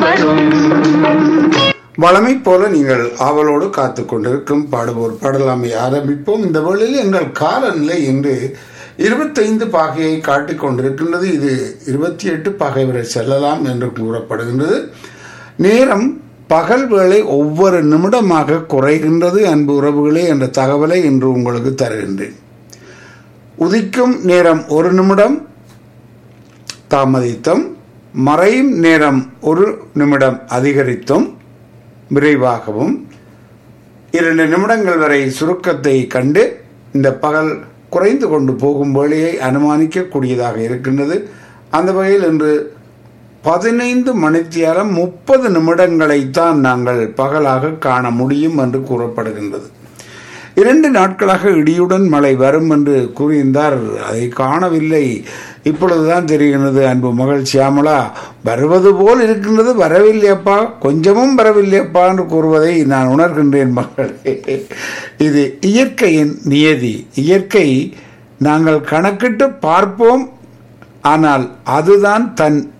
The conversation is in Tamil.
வரும் வளமை போல நீங்கள் ஆவலோடு காத்து கொண்டிருக்கும் பாடுவோர் பாடலாமை ஆரம்பிப்போம் இந்த வேளையில் எங்கள் காலநிலை இன்று இருபத்தைந்து பாகையை காட்டிக் கொண்டிருக்கின்றது இது இருபத்தி எட்டு பாகை வரை செல்லலாம் என்று கூறப்படுகின்றது நேரம் பகல் வேளை ஒவ்வொரு நிமிடமாக குறைகின்றது அன்பு உறவுகளே என்ற தகவலை இன்று உங்களுக்கு தருகின்றேன் உதிக்கும் நேரம் ஒரு நிமிடம் தாமதித்தும் மறையும் நேரம் ஒரு நிமிடம் அதிகரித்தும் விரைவாகவும் இரண்டு நிமிடங்கள் வரை சுருக்கத்தை கண்டு இந்த பகல் குறைந்து கொண்டு போகும் வேளையை அனுமானிக்கக்கூடியதாக இருக்கின்றது அந்த வகையில் இன்று பதினைந்து மணித்தியாலம் முப்பது நிமிடங்களைத்தான் நாங்கள் பகலாக காண முடியும் என்று கூறப்படுகின்றது இரண்டு நாட்களாக இடியுடன் மழை வரும் என்று கூறியிருந்தார் அதை காணவில்லை இப்பொழுதுதான் தெரிகிறது அன்பு மகள் சியாமலா வருவது போல் இருக்கின்றது வரவில்லையப்பா கொஞ்சமும் வரவில்லையப்பா என்று கூறுவதை நான் உணர்கின்றேன் மகளே இது இயற்கையின் நியதி இயற்கை நாங்கள் கணக்கிட்டு பார்ப்போம் ஆனால் அதுதான் தன்